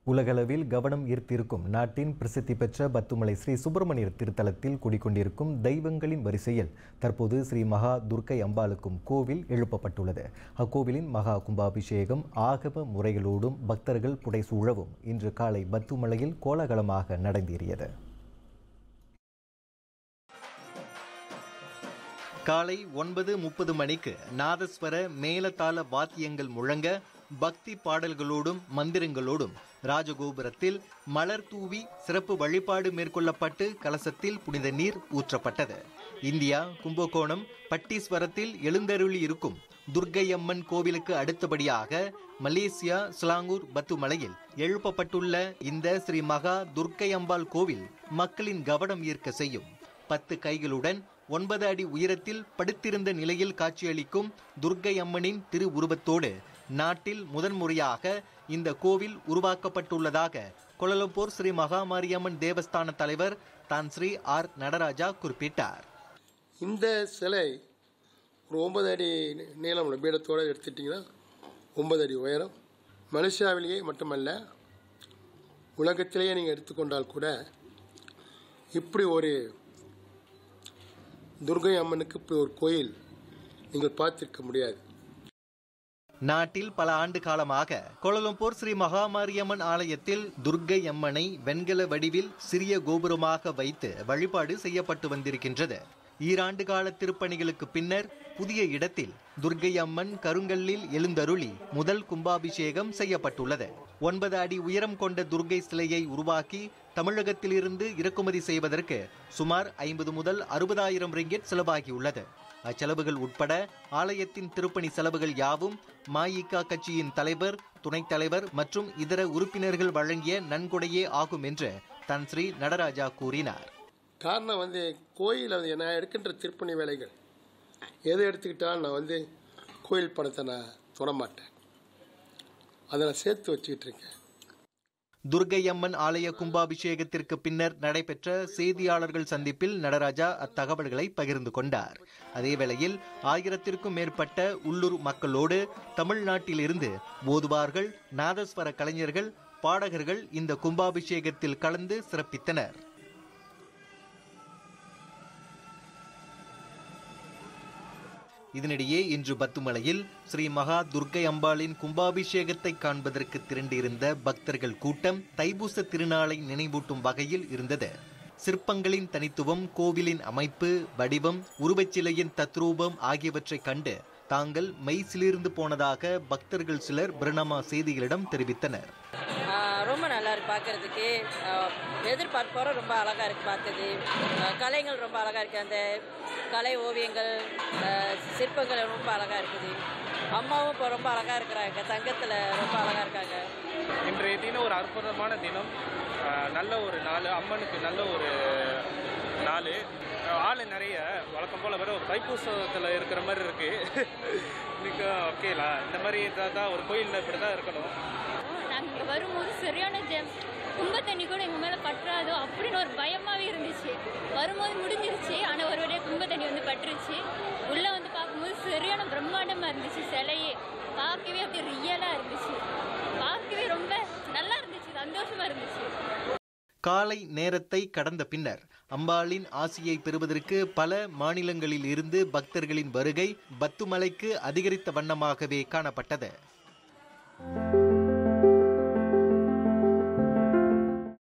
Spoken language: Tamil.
உலகளவில் கவனம் ஈர்த்திருக்கும் நாட்டின் பிரசித்தி பெற்ற பத்துமலை ஸ்ரீ சுப்பிரமணியர் திருத்தலத்தில் குடிக்கொண்டிருக்கும் தெய்வங்களின் வரிசையில் தற்போது ஸ்ரீ மகா துர்க்கை அம்பாளுக்கும் கோவில் எழுப்பப்பட்டுள்ளது அக்கோவிலின் மகா கும்பாபிஷேகம் ஆகம முறைகளோடும் பக்தர்கள் புடைசூழவும் இன்று காலை பத்துமலையில் கோலாகலமாக நடந்தேறியது காலை ஒன்பது முப்பது மணிக்கு நாதஸ்வர மேலதாள வாத்தியங்கள் முழங்க பக்தி பாடல்களோடும் மந்திரங்களோடும் ராஜகோபுரத்தில் மலர் தூவி சிறப்பு வழிபாடு மேற்கொள்ளப்பட்டு கலசத்தில் புனித நீர் ஊற்றப்பட்டது இந்தியா கும்பகோணம் பட்டீஸ்வரத்தில் எழுந்தருளி இருக்கும் துர்க்கையம்மன் கோவிலுக்கு அடுத்தபடியாக மலேசியா சிலாங்கூர் பத்துமலையில் எழுப்பப்பட்டுள்ள இந்த ஸ்ரீ மகா துர்க்கை அம்பாள் கோவில் மக்களின் கவனம் ஈர்க்க செய்யும் பத்து கைகளுடன் ஒன்பது அடி உயரத்தில் படுத்திருந்த நிலையில் காட்சியளிக்கும் துர்க்கை அம்மனின் திரு உருவத்தோடு நாட்டில் முதன்முறையாக இந்த கோவில் உருவாக்கப்பட்டுள்ளதாக கொலலம்பூர் ஸ்ரீ மகாமாரியம்மன் தேவஸ்தான தலைவர் தான் ஸ்ரீ ஆர் நடராஜா குறிப்பிட்டார் இந்த சிலை ஒரு ஒன்பது அடி நீளம் உள்ள பீடத்தோடு எடுத்துட்டிங்கன்னா ஒன்பது அடி உயரம் மலேசியாவிலேயே மட்டுமல்ல உலகத்திலேயே நீங்கள் எடுத்துக்கொண்டால் கூட இப்படி ஒரு துர்கை அம்மனுக்கு இப்படி ஒரு கோயில் நீங்கள் பார்த்திருக்க முடியாது நாட்டில் பல ஆண்டு காலமாக கோலலம்பூர் ஸ்ரீ மகாமாரியம்மன் ஆலயத்தில் துர்க்கை அம்மனை வெண்கல வடிவில் சிறிய கோபுரமாக வைத்து வழிபாடு செய்யப்பட்டு வந்திருக்கின்றது ஈராண்டு கால திருப்பணிகளுக்கு பின்னர் புதிய இடத்தில் துர்க்கை அம்மன் கருங்கல்லில் எழுந்தருளி முதல் கும்பாபிஷேகம் செய்யப்பட்டுள்ளது ஒன்பது அடி உயரம் கொண்ட துர்க்கை சிலையை உருவாக்கி தமிழகத்திலிருந்து இறக்குமதி செய்வதற்கு சுமார் ஐம்பது முதல் அறுபதாயிரம் ரிங்கெட் செலவாகியுள்ளது அச்செலவுகள் உட்பட ஆலயத்தின் திருப்பணி செலவுகள் யாவும் மாயிகா கட்சியின் தலைவர் துணைத் தலைவர் மற்றும் இதர உறுப்பினர்கள் வழங்கிய நன்கொடையே ஆகும் என்று தன் ஸ்ரீ நடராஜா கூறினார் காரணம் வந்து கோயிலில் வந்து நான் எடுக்கின்ற திருப்பணி வேலைகள் எதை எடுத்துக்கிட்டாலும் நான் வந்து கோயில் பணத்தை நான் தொட மாட்டேன் அதை நான் சேர்த்து வச்சுக்கிட்டு இருக்கேன் துர்க்கை அம்மன் ஆலய கும்பாபிஷேகத்திற்கு பின்னர் நடைபெற்ற செய்தியாளர்கள் சந்திப்பில் நடராஜா அத்தகவல்களை பகிர்ந்து கொண்டார் அதேவேளையில் ஆயிரத்திற்கும் மேற்பட்ட உள்ளூர் மக்களோடு தமிழ்நாட்டிலிருந்து ஓதுவார்கள் நாதஸ்வர கலைஞர்கள் பாடகர்கள் இந்த கும்பாபிஷேகத்தில் கலந்து சிறப்பித்தனர் இதனிடையே இன்று பத்துமலையில் ஸ்ரீ மகா துர்க்கை அம்பாளின் கும்பாபிஷேகத்தை காண்பதற்கு திரண்டிருந்த பக்தர்கள் கூட்டம் தைப்பூச திருநாளை நினைவூட்டும் வகையில் இருந்தது சிற்பங்களின் தனித்துவம் கோவிலின் அமைப்பு வடிவம் உருவச்சிலையின் தத்ரூபம் ஆகியவற்றைக் கண்டு தாங்கள் மெய்சிலிருந்து போனதாக பக்தர்கள் சிலர் பிரணமா செய்திகளிடம் தெரிவித்தனர் ஆஹ் ரொம்ப நல்லா இருக்கு பார்க்கறதுக்கு ஆஹ் எதிர்பார்ப்போட ரொம்ப அழகா இருக்கு பார்த்தது ஆஹ் கலைகள் ரொம்ப அழகா இருக்கு அந்த கலை ஓவியங்கள் ஆஹ் சிற்பங்கள் ரொம்ப அழகா இருக்குது அம்மாவும் இப்போ ரொம்ப அழகா இருக்கிறாங்க தங்கத்தில் ரொம்ப அழகா இருக்காங்க இன்றைய தினம் ஒரு அற்புதமான தினம் அஹ் நல்ல ஒரு நாள் அம்மனுக்கு நல்ல ஒரு நாள் ஆள் நிறைய வழக்கம் போல் வெறும் தைப்பூசத்தில் இருக்கிற மாதிரி இருக்கு இன்னைக்கு ஓகேலா இந்த மாதிரி இருந்தால் தான் ஒரு கோயிலில் இப்படி தான் இருக்கணும் நாங்கள் இங்கே வரும்போது சரியான ஜெம் கும்ப தண்ணி கூட எங்கள் மேலே பற்றாதோ அப்படின்னு ஒரு பயமாகவே இருந்துச்சு வரும்போது முடிஞ்சிருச்சு ஆனால் ஒரு வழியாக கும்ப தண்ணி வந்து பட்டுருச்சு உள்ளே வந்து பார்க்கும்போது சரியான பிரம்மாண்டமாக இருந்துச்சு சிலையே பார்க்கவே அப்படியே ரியலாக இருந்துச்சு பார்க்கவே ரொம்ப நல்லா இருந்துச்சு சந்தோஷமாக இருந்துச்சு காலை நேரத்தை கடந்த பின்னர் அம்பாளின் ஆசியை பெறுவதற்கு பல மாநிலங்களில் இருந்து பக்தர்களின் வருகை பத்துமலைக்கு அதிகரித்த வண்ணமாகவே காணப்பட்டது